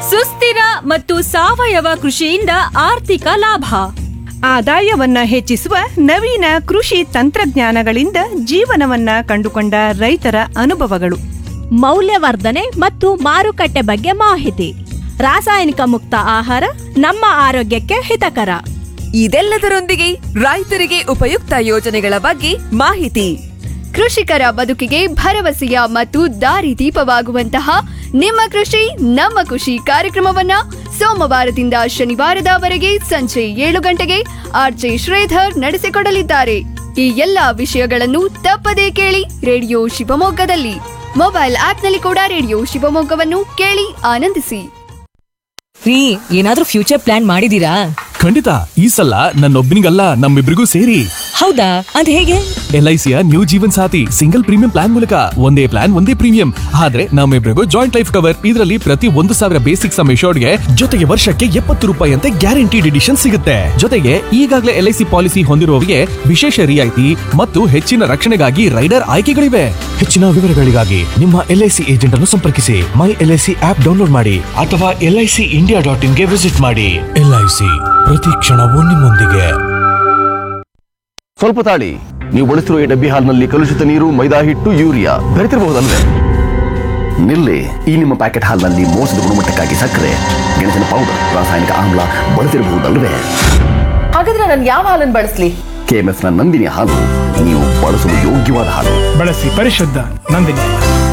ಸುಸ್ಥಿರ ಮತ್ತು ಸಾವಯವ ಕೃಷಿಯಿಂದ ಆರ್ಥಿಕ ಲಾಭ ಆದಾಯವನ್ನ ಹೆಚ್ಚಿಸುವ ನವೀನ ಕೃಷಿ ತಂತ್ರಜ್ಞಾನಗಳಿಂದ ಜೀವನವನ್ನ ಕಂಡುಕೊಂಡ ರೈತರ ಅನುಭವಗಳು ಮೌಲ್ಯವರ್ಧನೆ ಮತ್ತು ಮಾರುಕಟ್ಟೆ ಬಗ್ಗೆ ಮಾಹಿತಿ ರಾಸಾಯನಿಕ ಮುಕ್ತ ಆಹಾರ ನಮ್ಮ ಆರೋಗ್ಯಕ್ಕೆ ಹಿತಕರ ಇದೆಲ್ಲದರೊಂದಿಗೆ ರೈತರಿಗೆ ಉಪಯುಕ್ತ ಯೋಜನೆಗಳ ಬಗ್ಗೆ ಮಾಹಿತಿ ಕೃಷಿಕರ ಬದುಕಿಗೆ ಭರವಸೆಯ ಮತ್ತು ದಾರಿದೀಪವಾಗುವಂತಹ ನಿಮ್ಮ ಕೃಷಿ ನಮ್ಮ ಖುಷಿ ಕಾರ್ಯಕ್ರಮವನ್ನ ಸೋಮವಾರದಿಂದ ಶನಿವಾರದವರೆಗೆ ಸಂಜೆ ಏಳು ಗಂಟೆಗೆ ಆರ್ಜೆ ಶ್ರೀಧರ್ ನಡೆಸಿಕೊಡಲಿದ್ದಾರೆ ಈ ಎಲ್ಲಾ ವಿಷಯಗಳನ್ನು ತಪ್ಪದೇ ಕೇಳಿ ರೇಡಿಯೋ ಶಿವಮೊಗ್ಗದಲ್ಲಿ ಮೊಬೈಲ್ ಆಪ್ನಲ್ಲಿ ಕೂಡ ರೇಡಿಯೋ ಶಿವಮೊಗ್ಗವನ್ನು ಕೇಳಿ ಆನಂದಿಸಿ ರೀ ಏನಾದ್ರೂ ಫ್ಯೂಚರ್ ಪ್ಲಾನ್ ಮಾಡಿದೀರಾ ಖಂಡಿತ ಈ ಸಲ ನನ್ನೊಬ್ಬನಿಗಲ್ಲ ನಮ್ಮಿಬ್ರಿಗೂ ಸೇರಿ ಹೌದಾ ಅದ್ ಹೇಗೆ ಎಲ್ ಐ ಸಿಯ new Jeevan Saathi single premium plan ಮೂಲಕ ಒಂದೇ ಪ್ಲಾನ್ ಒಂದೇ ಪ್ರೀಮಿಯಂ ಆದ್ರೆ ನಮ್ಮಿಬ್ರಿಗೂ ಜಾಯಿಂಟ್ ಲೈಫ್ ಕವರ್ ಇದರಲ್ಲಿ ಪ್ರತಿ ಒಂದು ಸಾವಿರ ಬೇಸಿಕ್ ಸಮ್ ಗೆ ಜೊತೆಗೆ ವರ್ಷಕ್ಕೆ ಎಪ್ಪತ್ತು ರೂಪಾಯಿ ಅಂತೆ ಗ್ಯಾರಂಟಿಡ್ ಎಡಿಷನ್ ಸಿಗುತ್ತೆ ಜೊತೆಗೆ ಈಗಾಗಲೇ ಎಲ್ ಐ ಸಿ ಪಾಲಿಸಿ ಹೊಂದಿರುವವರಿಗೆ ವಿಶೇಷ ರಿಯಾಯಿತಿ ಮತ್ತು ಹೆಚ್ಚಿನ ರಕ್ಷಣೆಗಾಗಿ ರೈಡರ್ ಆಯ್ಕೆಗಳಿವೆ ಹೆಚ್ಚಿನ ವಿವರಗಳಿಗಾಗಿ ನಿಮ್ಮ ಎಲ್ ಐ ಸಿ ಏಜೆಂಟ್ ಅನ್ನು ಸಂಪರ್ಕಿಸಿ my L I C app download ಮಾಡಿ ಅಥವಾ L I C India dot ಇನ್ಗೆ ವಿಸಿಟ್ ಮಾಡಿ ಎಲ್ ಐ ಸಿ ಪ್ರತಿ ಕ್ಷಣವೂ ನಿಮ್ಮೊಂದಿಗೆ ಸ್ವಲ್ಪ ತಾಳಿ ನೀವು ಬಳಸಿರುವ ಈ ಡಬ್ಬಿ ಹಾಲ್ನಲ್ಲಿ ಕಲುಷಿತ ನೀರು ಮೈದಾ ಹಿಟ್ಟು ಯೂರಿಯಾ ಬೆರೆತಿರಬಹುದಲ್ವೇ ನಿಲ್ಲಿ ಈ ನಿಮ್ಮ ಪ್ಯಾಕೆಟ್ ಹಾಲ್ನಲ್ಲಿ ಮೋಸದ ಗುಣಮಟ್ಟಕ್ಕಾಗಿ ಸಕ್ಕರೆ ಗೆಣಸಿನ ಪೌಡರ್ ರಾಸಾಯನಿಕ ಆಮ್ಲ ಬಳಸಿರಬಹುದಲ್ವೇ ಹಾಗಾದ್ರೆ ನಾನು ಯಾವ ಹಾಲನ್ನು ಬಳಸ್ಲಿ ಕೆಎಂಎಫ್ ನ ನಂದಿನಿ ಹಾಲು ನೀವು ಬಳಸಲು ಯೋಗ್ಯವಾದ ಹಾಲು ಬಳಸಿ ಪರಿಶುದ್ಧ ನಂದಿನಿ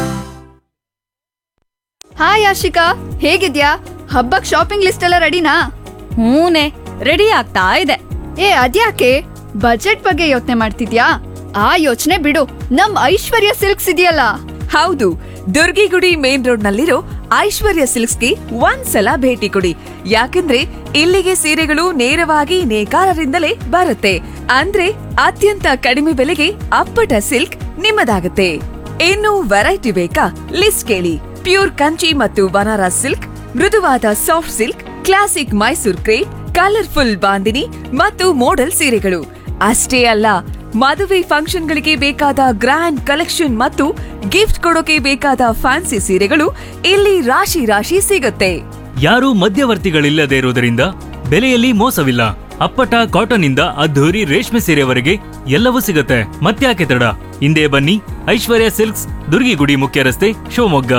ಹಾಯ್ ಆಶಿಕಾ ಹೇಗಿದ್ಯಾ ಹಬ್ಬಕ್ ಶಾಪಿಂಗ್ ಲಿಸ್ಟ್ ಎಲ್ಲ ರೆಡಿನಾ ಹೂನೆ ರೆಡಿ ಆಗ್ತಾ ಇದೆ ಏ ಅದ್ಯಾಕೆ ಬಜೆಟ್ ಬಗ್ಗೆ ಯೋಚನೆ ಮಾಡ್ತಿದ್ಯಾ ಆ ಯೋಚನೆ ಬಿಡು ನಮ್ ಐಶ್ವರ್ಯ ಸಿಲ್ಕ್ಸ್ ಇದೆಯಲ್ಲ ಹೌದು ದುರ್ಗಿಗುಡಿ ಮೇನ್ ರೋಡ್ ನಲ್ಲಿರೋ ಐಶ್ವರ್ಯ ಸಿಲ್ಕ್ಸ್ಗೆ ಒಂದ್ಸಲ ಭೇಟಿ ಕೊಡಿ ಯಾಕಂದ್ರೆ ಇಲ್ಲಿಗೆ ಸೀರೆಗಳು ನೇರವಾಗಿ ನೇಕಾರರಿಂದಲೇ ಬರುತ್ತೆ ಅಂದ್ರೆ ಅತ್ಯಂತ ಕಡಿಮೆ ಬೆಲೆಗೆ ಅಪ್ಪಟ ಸಿಲ್ಕ್ ನಿಮ್ಮದಾಗುತ್ತೆ ಇನ್ನು ವೆರೈಟಿ ಬೇಕಾ ಲಿಸ್ಟ್ ಕೇಳಿ ಪ್ಯೂರ್ ಕಂಚಿ ಮತ್ತು ಬನಾರಸ್ ಸಿಲ್ಕ್ ಮೃದುವಾದ soft silk classic Mysore crepe colourful bandhani ಮತ್ತು ಮೋಡಲ್ ಸೀರೆಗಳು ಅಷ್ಟೇ ಅಲ್ಲ ಮದುವೆ ಫಂಕ್ಷನ್ಗಳಿಗೆ ಬೇಕಾದ ಗ್ರ್ಯಾಂಡ್ ಕಲೆಕ್ಷನ್ ಮತ್ತು ಗಿಫ್ಟ್ ಕೊಡೋಕೆ ಬೇಕಾದ ಫ್ಯಾನ್ಸಿ ಸೀರೆಗಳು ಇಲ್ಲಿ ರಾಶಿ ರಾಶಿ ಸಿಗುತ್ತೆ ಯಾರೂ ಮಧ್ಯವರ್ತಿಗಳಿಲ್ಲದೆ ಇರುವುದರಿಂದ ಬೆಲೆಯಲ್ಲಿ ಮೋಸವಿಲ್ಲ ಅಪ್ಪಟ ಕಾಟನ್ ಇಂದ ಅದ್ಧೂರಿ ರೇಷ್ಮೆ ಸೀರೆವರೆಗೆ ಎಲ್ಲವೂ ಸಿಗುತ್ತೆ ಮತ್ತ್ಯಾಕೆ ತಡ ಹಿಂದೆ ಬನ್ನಿ ಐಶ್ವರ್ಯ ಸಿಲ್ಕ್ಸ್ ದುರ್ಗಿಗುಡಿ ಮುಖ್ಯ ರಸ್ತೆ Shivamogga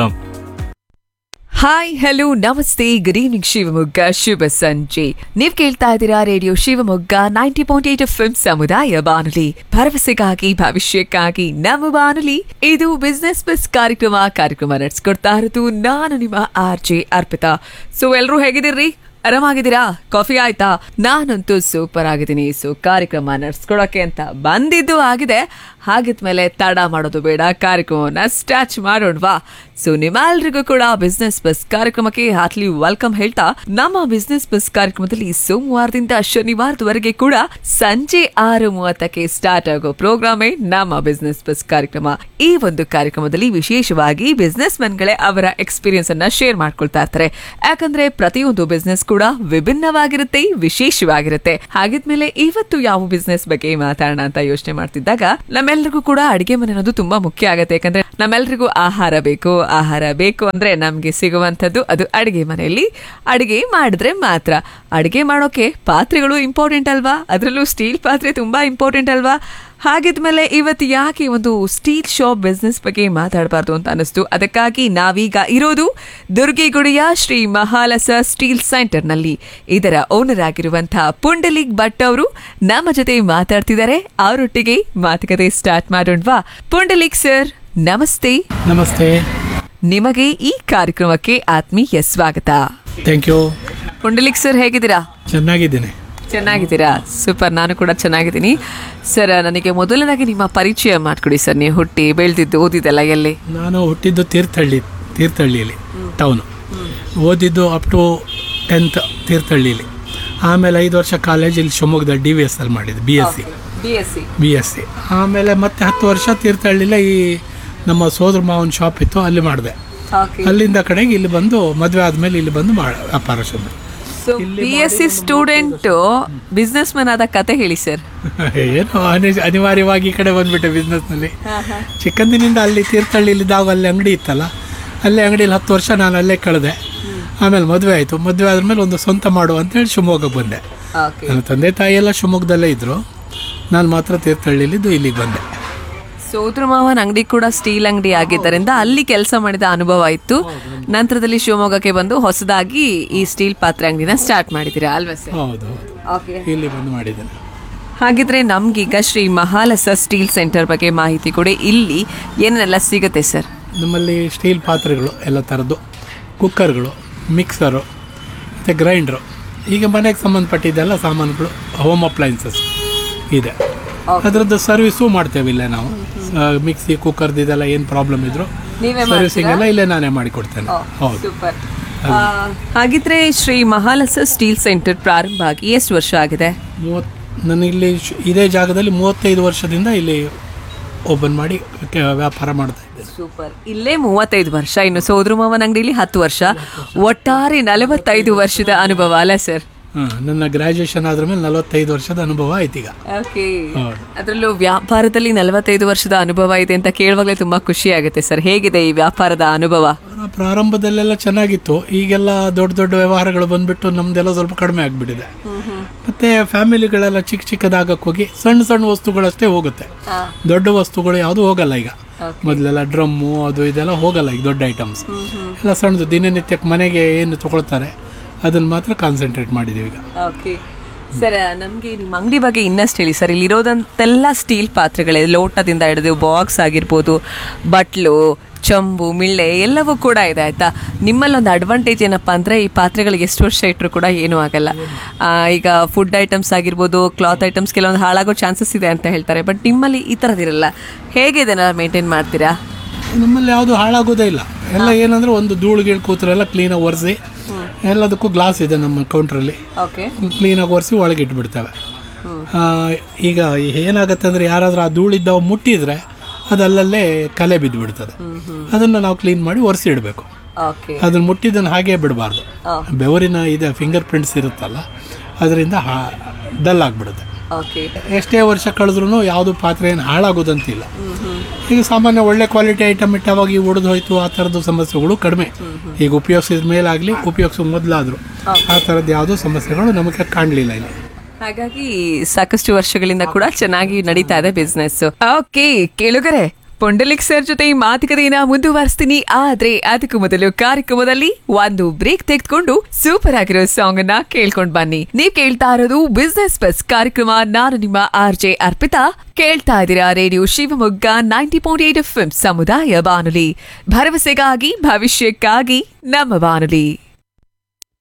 hi hello namaste good evening Shivamogga ಶುಭ ಸಂಜೆ ನೀವ್ ಕೇಳ್ತಾ ಇದ್ದೀರಾ radio Shivamogga ninety point eight F ಸಮುದಾಯ ಬಾನುಲಿ ಭರವಸೆಗಾಗಿ ಭವಿಷ್ಯಕ್ಕಾಗಿ ನಮ್ಮ ಬಾನುಲಿ ಇದು ಬಿಸ್ನೆಸ್ ಬಸ್ ಕಾರ್ಯಕ್ರಮ ಕಾರ್ಯಕ್ರಮ ನಡೆಸ್ಕೊಡ್ತಾ ಇರೋದು ನಾನು ನಿಮ್ಮ ಆರ್ ಜೆ ಅರ್ಪಿತಾ ಸೊ ಎಲ್ರೂ ಹೇಗಿದ್ದೀರಿ ಆರಾಮಾಗಿದ್ದೀರಾ ಕಾಫಿ ಆಯ್ತಾ ನಾನಂತೂ ಸೂಪರ್ ಆಗಿದ್ದೀನಿ ಸೊ ಕಾರ್ಯಕ್ರಮ ನಡ್ಸ್ಕೊಳಕ್ಕೆ ಅಂತ ಬಂದಿದ್ದು ಆಗಿದೆ ಹಾಗಿದ್ಮೇಲೆ ತಡ ಮಾಡೋದು ಬೇಡ ಕಾರ್ಯಕ್ರಮವನ್ನ ಸ್ಟಾರ್ಟ್ ಮಾಡೋಣವಾ ಸೊ ನಿಮ್ಮೆಲ್ರಿಗೂ ಕೂಡ ಬಿಸ್ನೆಸ್ ಬಸ್ ಕಾರ್ಯಕ್ರಮಕ್ಕೆ ಹಾರ್ಟ್ಲಿ ವೆಲ್ಕಮ್ ಹೇಳ್ತಾ ನಮ್ಮ ಬಿಸ್ನೆಸ್ ಬಸ್ ಕಾರ್ಯಕ್ರಮದಲ್ಲಿ ಸೋಮವಾರದಿಂದ ಶನಿವಾರದವರೆಗೆ ಕೂಡ ಸಂಜೆ ಆರು ಮೂವತ್ತಕ್ಕೆ ಸ್ಟಾರ್ಟ್ ಆಗೋ ಪ್ರೋಗ್ರಾಮೇ ನಮ್ಮ ಬಿಸ್ನೆಸ್ ಬಸ್ ಕಾರ್ಯಕ್ರಮ ಈ ಒಂದು ಕಾರ್ಯಕ್ರಮದಲ್ಲಿ ವಿಶೇಷವಾಗಿ ಬಿಸ್ನೆಸ್ ಮೆನ್ಗಳೇ ಅವರ ಎಕ್ಸ್ಪೀರಿಯನ್ಸ್ ಅನ್ನ ಶೇರ್ ಮಾಡ್ಕೊಳ್ತಾ ಇರ್ತಾರೆ ಯಾಕಂದ್ರೆ ಪ್ರತಿಯೊಂದು ಬಿಸ್ನೆಸ್ ಕೂಡ ವಿಭಿನ್ನವಾಗಿರುತ್ತೆ ವಿಶೇಷವಾಗಿರುತ್ತೆ ಹಾಗಿದ್ಮೇಲೆ ಇವತ್ತು ಯಾವ ಬಿಸ್ನೆಸ್ ಬಗ್ಗೆ ಮಾತಾಡೋಣ ಅಂತ ಯೋಚನೆ ಮಾಡ್ತಿದ್ದಾಗ ನಮ್ಮೆಲ್ರಿಗೂ ಕೂಡ ಅಡಿಗೆ ಮನೆ ಅನ್ನೋದು ತುಂಬಾ ಮುಖ್ಯ ಆಗುತ್ತೆ ಯಾಕಂದ್ರೆ ನಮ್ಮೆಲ್ರಿಗೂ ಆಹಾರ ಬೇಕು ಆಹಾರ ಬೇಕು ಅಂದ್ರೆ ನಮ್ಗೆ ಸಿಗುವಂತದ್ದು ಅದು ಅಡಿಗೆ ಮನೆಯಲ್ಲಿ ಅಡಿಗೆ ಮಾಡಿದ್ರೆ ಮಾತ್ರ ಅಡಿಗೆ ಮಾಡೋಕೆ ಪಾತ್ರೆಗಳು ಇಂಪಾರ್ಟೆಂಟ್ ಅಲ್ವಾ ಅದರಲ್ಲೂ ಸ್ಟೀಲ್ ಪಾತ್ರೆ ತುಂಬಾ ಇಂಪಾರ್ಟೆಂಟ್ ಅಲ್ವಾ ಹಾಗಿದ್ಮೇಲೆ ಇವತ್ತು ಯಾಕೆ ಒಂದು ಸ್ಟೀಲ್ ಶಾಪ್ ಬಿಸ್ನೆಸ್ ಬಗ್ಗೆ ಮಾತಾಡಬಾರ್ದು ಅಂತ ಅನಿಸ್ತು ಅದಕ್ಕಾಗಿ ನಾವೀಗ ಇರೋದು ದುರ್ಗಿಗುಡಿಯ ಶ್ರೀ ಮಹಾಲಸ ಸ್ಟೀಲ್ ಸೆಂಟರ್ನಲ್ಲಿ ಇದರ ಓನರ್ ಆಗಿರುವಂತಹ ಪುಂಡಲಿಕ್ ಭಟ್ ಅವರು ನಮ್ಮ ಜೊತೆ ಮಾತಾಡ್ತಿದ್ದಾರೆ ಅವರೊಟ್ಟಿಗೆ ಮಾತುಕತೆ ಸ್ಟಾರ್ಟ್ ಮಾಡೋಣವಾ ಪುಂಡಲಿಕ್ ಸರ್ ನಮಸ್ತೆ ನಮಸ್ತೆ ನಿಮಗೆ ಈ ಕಾರ್ಯಕ್ರಮಕ್ಕೆ ಆತ್ಮೀಯ ಸ್ವಾಗತ ಥ್ಯಾಂಕ್ ಯು ಪುಂಡಲಿಕ್ ಸರ್ ಹೇಗಿದ್ದೀರಾ ಚೆನ್ನಾಗಿದ್ದೀನಿ ಚೆನ್ನಾಗಿದ್ದೀರಾ ಸೂಪರ್ ನಾನು ಕೂಡ ಚೆನ್ನಾಗಿದ್ದೀನಿ ಸರ್ ನನಗೆ ಮೊದಲನೇದಾಗಿ ನಿಮ್ಮ ಪರಿಚಯ ಮಾಡ್ಕೊಡಿ ಸರ್ ನೀವು ಹುಟ್ಟಿ ಬೆಳೆದಿದ್ದು ಓದಿದ್ದೆಲ್ಲ ಎಲ್ಲಿ ನಾನು ಹುಟ್ಟಿದ್ದು ತೀರ್ಥಹಳ್ಳಿ ತೀರ್ಥಹಳ್ಳಿಯಲ್ಲಿ ಟೌನು ಓದಿದ್ದು ಅಪ್ ಟು ಟೆಂತ್ ತೀರ್ಥಹಳ್ಳಿಲಿ ಆಮೇಲೆ ಐದು ವರ್ಷ ಕಾಲೇಜ್ ಇಲ್ಲಿ ಶಿವಮೊಗ್ಗದ ಡಿ ವಿ ಎಸ್ ಅಲ್ಲಿ ಮಾಡಿದ್ದು B S C B S C B S C ಆಮೇಲೆ ಮತ್ತೆ ಹತ್ತು ವರ್ಷ ತೀರ್ಥಹಳ್ಳಿಲೇ ಈ ನಮ್ಮ ಸೋದರ ಮಾವನ ಶಾಪ್ ಇತ್ತು ಅಲ್ಲಿ ಮಾಡಿದೆ ಅಲ್ಲಿಂದ ಕಡೆಗೆ ಇಲ್ಲಿ ಬಂದು ಮದುವೆ ಆದಮೇಲೆ ಇಲ್ಲಿ ಬಂದು ಮಾಡ ವ್ಯಾಪಾರ ಶುರು B S C student businessman ಆದ ಕತೆ ಹೇಳಿ ಸರ್ ಏನೋ ಅನಿ- ಅನಿವಾರ್ಯವಾಗಿ ಈ ಕಡೆ ಬಂದ್ಬಿಟ್ಟೆ ಬಿಸ್ನೆಸ್ನಲ್ಲಿ ಚಿಕ್ಕಂದಿನಿಂದ ಅಲ್ಲಿ ತೀರ್ಥಹಳ್ಳಿಲಿದ್ದಾಗ ಅಲ್ಲಿ ಅಂಗಡಿ ಇತ್ತಲ್ಲ ಅಲ್ಲೇ ಅಂಗಡಿಯಲ್ಲಿ ಹತ್ತು ವರ್ಷ ನಾನು ಅಲ್ಲೇ ಕಳೆದೆ ಆಮೇಲೆ ಮದುವೆ ಆಯಿತು ಮದುವೆ ಆದ್ಮೇಲೆ ಒಂದು ಸ್ವಂತ ಮಾಡು ಅಂತೇಳಿ ಶಿವಮೊಗ್ಗಕ್ಕೆ ಬಂದೆ ನನ್ನ ತಂದೆ ತಾಯಿ ಎಲ್ಲ ಶಿವಮೊಗ್ಗದಲ್ಲೇ ಇದ್ದರು ನಾನು ಮಾತ್ರ ತೀರ್ಥಹಳ್ಳಿಲಿದ್ದು ಇಲ್ಲಿಗೆ ಬಂದೆ ಸೋದ್ರ ಮಾವನ ಅಂಗಡಿ ಕೂಡ ಸ್ಟೀಲ್ ಅಂಗಡಿ ಆಗಿದ್ದರಿಂದ ಅಲ್ಲಿ ಕೆಲಸ ಮಾಡಿದ ಅನುಭವ ಇತ್ತು ನಂತರದಲ್ಲಿ ಶಿವಮೊಗ್ಗಕ್ಕೆ ಬಂದು ಹೊಸದಾಗಿ ಈ ಸ್ಟೀಲ್ ಪಾತ್ರೆ ಅಂಗಡಿನ ಸ್ಟಾರ್ಟ್ ಮಾಡಿದ್ದೀರಾ ಅಲ್ವಾ ಸರ್ ಹೌದು ಇಲ್ಲಿ ಬಂದು ಮಾಡಿದ್ದೇನೆ ಹಾಗಿದ್ರೆ ನಮ್ಗೀಗ ಶ್ರೀ ಮಹಾಲಸ ಸ್ಟೀಲ್ ಸೆಂಟರ್ ಬಗ್ಗೆ ಮಾಹಿತಿ ಕೊಡಿ ಇಲ್ಲಿ ಏನೆಲ್ಲ ಸಿಗುತ್ತೆ ಸರ್ ನಮ್ಮಲ್ಲಿ ಸ್ಟೀಲ್ ಪಾತ್ರೆಗಳು ಎಲ್ಲ ಥರದ್ದು ಕುಕ್ಕರ್ಗಳು ಮಿಕ್ಸರು ಮತ್ತು ಗ್ರೈಂಡ್ರು ಈಗ ಮನೆಗೆ ಸಂಬಂಧಪಟ್ಟಿದ್ದೆಲ್ಲ ಸಾಮಾನುಗಳು ಹೋಮ್ ಅಪ್ಲೈನ್ಸಸ್ ಇದೆ ಅದರದ್ದು ಸರ್ವಿಸು ಮಾಡ್ತೇವೆ ಇಲ್ಲೇ ನಾವು ಸ- ಮಿಕ್ಸಿ ಕುಕ್ಕರ್ದು ಇದೆಲ್ಲ ಏನು ಪ್ರಾಬ್ಲಮ್ ಇದ್ರು ನೀವೇ ಸರ್ವಿಸಿಂಗ್ ಎಲ್ಲ ಇಲ್ಲೇ ನಾನೇ ಮಾಡಿಕೊಡ್ತೇನೆ ಹೌದು ಸೂಪರ್ ಹಾಗಿದ್ರೆ ಶ್ರೀ ಮಹಾಲಸ ಸ್ಟೀಲ್ ಸೆಂಟರ್ ಪ್ರಾರಂಭ ಆಗಿ ಎಷ್ಟು ವರ್ಷ ಆಗಿದೆ ಮೂವತ್ತು ನನಗಿಲ್ಲಿ ಶ್- ಇದೇ ಜಾಗದಲ್ಲಿ ಮೂವತ್ತೈದು ವರ್ಷದಿಂದ ಇಲ್ಲಿ ಓಪನ್ ಮಾಡಿ ಕೆ- ವ್ಯಾಪಾರ ಮಾಡ್ತಾ ಇದ್ದೇನೆ ಸೂಪರ್ ಇಲ್ಲೇ ಮೂವತ್ತೈದು ವರ್ಷ ಇನ್ನು ಸೋದ್ರ ಮಾವನ ಅಂಗಡಿಲಿ ಹತ್ತು ವರ್ಷ ಒಟ್ಟಾರೆ ನಲವತ್ತೈದು ವರ್ಷದ ಅನುಭವ ಅಲ್ಲ ಸರ್ ಹಾಂ ನನ್ನ ಗ್ರ್ಯಾಜುಯೇಷನ್ ಆದ್ರ ಮೇಲೆ ನಲವತ್ತೈದು ವರ್ಷದ ಅನುಭವ ಆಯ್ತು ಈಗ ಓಕೆ ಹೌದು. ಅದರಲ್ಲೂ ವ್ಯಾಪಾರದಲ್ಲಿ ನಲವತ್ತೈದು ವರ್ಷದ ಅನುಭವ ಇದೆ ಅಂತ ಕೇಳುವಾಗಲೇ ತುಂಬಾ ಖುಷಿ ಆಗುತ್ತೆ ಸರ್ ಹೇಗಿದೆ ಈ ವ್ಯಾಪಾರದ ಅನುಭವ ಪ್ರಾರಂಭದಲ್ಲೆಲ್ಲ ಚೆನ್ನಾಗಿತ್ತು ಈಗೆಲ್ಲ ದೊಡ್ಡ ದೊಡ್ಡ ವ್ಯವಹಾರಗಳು ಬಂದ್ಬಿಟ್ಟು ನಮ್ದೆಲ್ಲ ಸ್ವಲ್ಪ ಕಡಿಮೆ ಆಗಿಬಿಟ್ಟಿದೆ ಮತ್ತೆ ಫ್ಯಾಮಿಲಿಗಳೆಲ್ಲ ಚಿಕ್ಕ ಚಿಕ್ಕದಾಗಕ್ಕೆ ಹೋಗಿ ಸಣ್ಣ ಸಣ್ಣ ವಸ್ತುಗಳಷ್ಟೇ ಹೋಗುತ್ತೆ ದೊಡ್ಡ ವಸ್ತುಗಳು ಯಾವುದು ಹೋಗಲ್ಲ ಈಗ ಮೊದಲೆಲ್ಲ ಡ್ರಮ್ಮು ಅದು ಇದೆಲ್ಲ ಹೋಗಲ್ಲ ಈಗ ದೊಡ್ಡ ಐಟಮ್ಸ್ ಎಲ್ಲ ಸಣ್ಣದು ದಿನನಿತ್ಯಕ್ಕೆ ಮನೆಗೆ ಏನು ತಗೊಳ್ತಾರೆ ಅದನ್ನ ಮಾತ್ರ ಕಾನ್ಸಂಟ್ರೇಟ್ ಮಾಡಿದ್ದೀವಿ ಈಗ ಓಕೆ ಸರ್ ನಮಗೆ ನಿಮ್ಮ ಅಂಗಡಿ ಬಗ್ಗೆ ಇನ್ನಷ್ಟು ಹೇಳಿ ಸರ್ ಇಲ್ಲಿರೋದಂತೆಲ್ಲ ಸ್ಟೀಲ್ ಪಾತ್ರೆಗಳೇ ಲೋಟದಿಂದ ಹಿಡಿದು ಬಾಕ್ಸ್ ಆಗಿರ್ಬೋದು ಬಟ್ಲು ಚಂಬು ಮಿಳ್ಳೆ ಎಲ್ಲವೂ ಕೂಡ ಇದೆ ಆಯ್ತಾ ನಿಮ್ಮಲ್ಲಿ ಒಂದು ಅಡ್ವಾಂಟೇಜ್ ಏನಪ್ಪ ಅಂದರೆ ಈ ಪಾತ್ರೆಗಳಿಗೆ ಎಷ್ಟು ವರ್ಷ ಇಟ್ಟರು ಕೂಡ ಏನೂ ಆಗಲ್ಲ ಆ, ಈಗ ಫುಡ್ ಐಟಮ್ಸ್ ಆಗಿರ್ಬೋದು ಕ್ಲಾತ್ ಐಟಮ್ಸ್ ಕೆಲವೊಂದು ಹಾಳಾಗೋ ಚಾನ್ಸಸ್ ಇದೆ ಅಂತ ಹೇಳ್ತಾರೆ ಬಟ್ ನಿಮ್ಮಲ್ಲಿ ಈ ಥರದಿರಲ್ಲ ಹೇಗೆ ಇದನ್ನ ಮೇಂಟೈನ್ ಮಾಡ್ತೀರಾ ನಮ್ಮಲ್ಲಿ ಯಾವುದು ಹಾಳಾಗೋದೇ ಇಲ್ಲ ಎಲ್ಲ ಏನಂದ್ರೆ ಒಂದು ಧೂಳು ಗೀಳು ಕೂತ್ರೆಲ್ಲ ಕ್ಲೀನಾಗಿ ಒರೆಸಿ ಎಲ್ಲದಕ್ಕೂ ಗ್ಲಾಸ್ ಇದೆ ನಮ್ಮ ಕೌಂಟ್ರಲ್ಲಿ ಓಕೆ ಕ್ಲೀನಾಗಿ ಒರೆಸಿ ಒಳಗೆ ಇಟ್ಬಿಡ್ತೇವೆ ಆ, ಈಗ ಏನಾಗುತ್ತೆ ಅಂದರೆ ಯಾರಾದರೂ ಆ ಧೂಳಿದ್ದವು ಮುಟ್ಟಿದ್ರೆ ಅದು ಅಲ್ಲಲ್ಲೇ ಕಲೆ ಬಿದ್ದುಬಿಡ್ತದೆ ಅದನ್ನು ನಾವು ಕ್ಲೀನ್ ಮಾಡಿ ಒರೆಸಿ ಇಡಬೇಕು ಓಕೆ ಅದನ್ನು ಮುಟ್ಟಿದ್ದನ್ನು ಹಾಗೇ ಬಿಡಬಾರ್ದು ಬೆವರಿನ ಇದೆ ಫಿಂಗರ್ ಪ್ರಿಂಟ್ಸ್ ಇರುತ್ತಲ್ಲ ಅದರಿಂದ ಹಾ ಡಲ್ ಆಗಿಬಿಡುತ್ತೆ ಓಕೆ ಎಷ್ಟೇ ವರ್ಷ ಕಳೆದ್ರೂ ಯಾವುದು ಪಾತ್ರೆ ಏನು ಹಾಳಾಗೋದಂತಿಲ್ಲ ಈಗ ಸಾಮಾನ್ಯ ಒಳ್ಳೆ ಕ್ವಾಲಿಟಿ ಐಟಮ್ ಇಟ್ಟವಾಗ ಈ ಒಡೆದು ಹೋಯ್ತು ಆ ಥರದ್ದು ಸಮಸ್ಯೆಗಳು ಕಡಿಮೆ ಈಗ ಉಪಯೋಗಿಸಿದ ಮೇಲಾಗಲಿ ಉಪಯೋಗಿಸೋ ಮೊದಲಾದರೂ ಆ ಥರದ್ದು ಯಾವುದೂ ಸಮಸ್ಯೆಗಳು ನಮಗೆ ಕಾಣಲಿಲ್ಲ ಇಲ್ಲಿ ಹಾಗಾಗಿ ಸಾಕಷ್ಟು ವರ್ಷಗಳಿಂದ ಕೂಡ ಚೆನ್ನಾಗಿ ನಡೀತಾ ಇದೆ ಬಿಸ್ನೆಸ್ ಓಕೆ ಕೇಳುಗರೆ ಪುಂಡಲಿಕ್ ಸರ್ ಜೊತೆ ಈ ಮಾತುಕತೆಯನ್ನ ಮುಂದುವರಿಸ್ತೀನಿ ಆದ್ರೆ ಅದಕ್ಕೂ ಮೊದಲು ಕಾರ್ಯಕ್ರಮದಲ್ಲಿ ಒಂದು ಬ್ರೇಕ್ ತೆಗೆದುಕೊಂಡು ಸೂಪರ್ ಆಗಿರೋ ಸಾಂಗ್ ಅನ್ನ ಕೇಳ್ಕೊಂಡ್ ಬನ್ನಿ ನೀವ್ ಕೇಳ್ತಾ ಇರೋದು ಬಿಸ್ನೆಸ್ ಬಸ್ ಕಾರ್ಯಕ್ರಮ ನಾನು ನಿಮ್ಮ ಆರ್ ಜೆ ಅರ್ಪಿತಾ ಕೇಳ್ತಾ ಇದ್ದೀರಾ radio Shivamogga ninety point eight F ಸಮುದಾಯ ಬಾನುಲಿ ಭರವಸೆಗಾಗಿ ಭವಿಷ್ಯಕ್ಕಾಗಿ ನಮ್ಮ ಬಾನುಲಿ